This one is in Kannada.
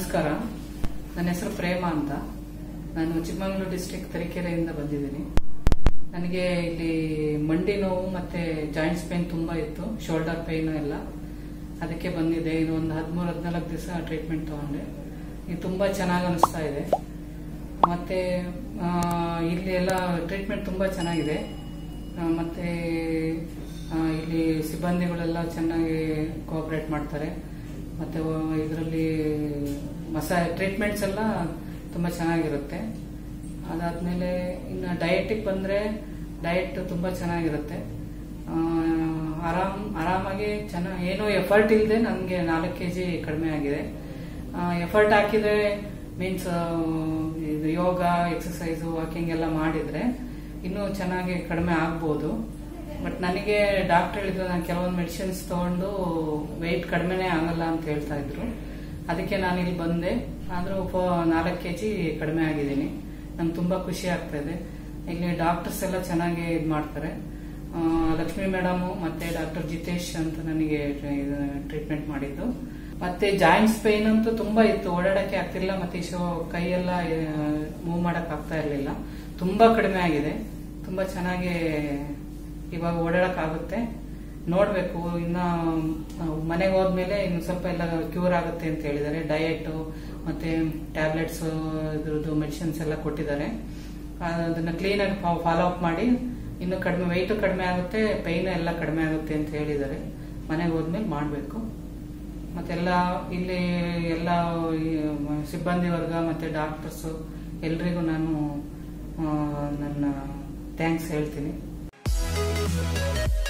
ನಮಸ್ಕಾರ ನನ್ನ ಹೆಸರು ಪ್ರೇಮ ಅಂತ ನಾನು ಚಿಕ್ಕಮಗಳೂರು ಡಿಸ್ಟ್ರಿಕ್ಟ್ ತರೀಕೆರೆಯಿಂದ ಬಂದಿದ್ದೀನಿ ನನಗೆ ಇಲ್ಲಿ ಮಂಡಿ ನೋವು ಮತ್ತೆ ಜಾಯಿಂಟ್ಸ್ ಪೇನ್ ತುಂಬಾ ಇತ್ತು ಶೋಲ್ಡರ್ ಪೇನ್ ಎಲ್ಲ ಅದಕ್ಕೆ ಬಂದಿದೆ ಇದು ಒಂದು ಹದಿಮೂರು ಹದಿನಾಲ್ಕು ದಿವಸ ಟ್ರೀಟ್ಮೆಂಟ್ ತಗೊಂಡೆ ಇದು ತುಂಬಾ ಚೆನ್ನಾಗಿ ಅನಿಸ್ತಾ ಇದೆ ಮತ್ತೆ ಆ, ಇಲ್ಲಿ ಎಲ್ಲ ಟ್ರೀಟ್ಮೆಂಟ್ ತುಂಬಾ ಚೆನ್ನಾಗಿದೆ ಆ, ಮತ್ತೆ ಆ, ಇಲ್ಲಿ ಸಿಬ್ಬಂದಿಗಳೆಲ್ಲ ಚೆನ್ನಾಗಿ ಕೋಆಪರೇಟ್ ಮಾಡ್ತಾರೆ ಮತ್ತೆ ಇದರಲ್ಲಿ ಮಸಾ ಟ್ರೀಟ್ಮೆಂಟ್ಸ್ ಎಲ್ಲ ತುಂಬಾ ಚೆನ್ನಾಗಿರುತ್ತೆ ಅದಾದ್ಮೇಲೆ ಇನ್ನು ಡಯಟಿಗೆ ಬಂದ್ರೆ ಡಯಟ್ ತುಂಬಾ ಚೆನ್ನಾಗಿರುತ್ತೆ ಆ, ಆರಾಮ್ ಆರಾಮಾಗಿ ಚೆನ್ನಾಗಿ ಏನೋ ಎಫರ್ಟ್ ಇಲ್ಲದೆ ನನಗೆ ನಾಲ್ಕು ಕೆ ಜಿ ಕಡಿಮೆ ಆಗಿದೆ ಎಫರ್ಟ್ ಹಾಕಿದ್ರೆ ಮೀನ್ಸ್ ಇದು ಯೋಗ ಎಕ್ಸಸೈಸ್ ವಾಕಿಂಗ್ ಎಲ್ಲ ಮಾಡಿದ್ರೆ ಇನ್ನೂ ಚೆನ್ನಾಗಿ ಕಡಿಮೆ ಆಗ್ಬೋದು ಬಟ್ ನನಗೆ ಡಾಕ್ಟರ್ ಹೇಳಿದ್ರು ನಾನು ಕೆಲವೊಂದು ಮೆಡಿಸಿನ್ಸ್ ತಗೊಂಡು ವೆಯ್ಟ್ ಕಡಿಮೆನೇ ಆಗಲ್ಲ ಅಂತ ಹೇಳ್ತಾ ಇದ್ರು ಅದಕ್ಕೆ ನಾನು ಇಲ್ಲಿ ಬಂದೆ ಆದ್ರೂ ನಾಲ್ಕು ಕೆ ಜಿ ಕಡಿಮೆ ಆಗಿದ್ದೀನಿ ನಂಗೆ ತುಂಬಾ ಖುಷಿ ಆಗ್ತಾ ಇದೆ ಇಲ್ಲಿ ಡಾಕ್ಟರ್ಸ್ ಎಲ್ಲ ಚೆನ್ನಾಗಿ ಇದು ಮಾಡ್ತಾರೆ ಆ, ಲಕ್ಷ್ಮಿ ಮೇಡಮ್ ಮತ್ತೆ ಡಾಕ್ಟರ್ ಜಿತೇಶ್ ಅಂತ ನನಗೆ ಟ್ರೀಟ್ಮೆಂಟ್ ಮಾಡಿದ್ದು ಮತ್ತೆ ಜಾಯಿಂಟ್ಸ್ ಪೈನ್ ಅಂತೂ ತುಂಬಾ ಇತ್ತು ಓಡಾಡಕ್ಕೆ ಆಗ್ತಿಲ್ಲ ಮತ್ತೆ ಶೋ ಕೈಯೆಲ್ಲ ಮೂವ್ ಮಾಡಕ್ ಆಗ್ತಾ ಇರ್ಲಿಲ್ಲ ತುಂಬಾ ಕಡಿಮೆ ಆಗಿದೆ ತುಂಬಾ ಚೆನ್ನಾಗಿ ಇವಾಗ ಓಡಾಡಕ್ ಆಗುತ್ತೆ ನೋಡ್ಬೇಕು ಇನ್ನ ಮನೆಗೆ ಹೋದ್ಮೇಲೆ ಇನ್ನು ಸ್ವಲ್ಪ ಎಲ್ಲ ಕ್ಯೂರ್ ಆಗುತ್ತೆ ಅಂತ ಹೇಳಿದ್ದಾರೆ ಡಯಟ್ ಮತ್ತೆ ಟ್ಯಾಬ್ಲೆಟ್ಸ್ ಇದ್ರದ್ದು ಮೆಡಿಸಿನ್ಸ್ ಎಲ್ಲ ಕೊಟ್ಟಿದ್ದಾರೆ ಅದನ್ನ ಕ್ಲೀನ್ ಆಗಿ ಫಾಲೋ ಅಪ್ ಮಾಡಿ ಇನ್ನು ಕಡಿಮೆ ವೆಯ್ಟ್ ಕಡಿಮೆ ಆಗುತ್ತೆ ಪೈನ್ ಎಲ್ಲ ಕಡಿಮೆ ಆಗುತ್ತೆ ಅಂತ ಹೇಳಿದ್ದಾರೆ ಮನೆಗೆ ಹೋದ್ಮೇಲೆ ಮಾಡಬೇಕು ಮತ್ತೆಲ್ಲ ಇಲ್ಲಿ ಎಲ್ಲ ಈ ಸಿಬ್ಬಂದಿ ವರ್ಗ ಮತ್ತೆ ಡಾಕ್ಟರ್ಸ್ ಎಲ್ರಿಗೂ ನಾನು ಆ, ನನ್ನ ಥ್ಯಾಂಕ್ಸ್ ಹೇಳ್ತೀನಿ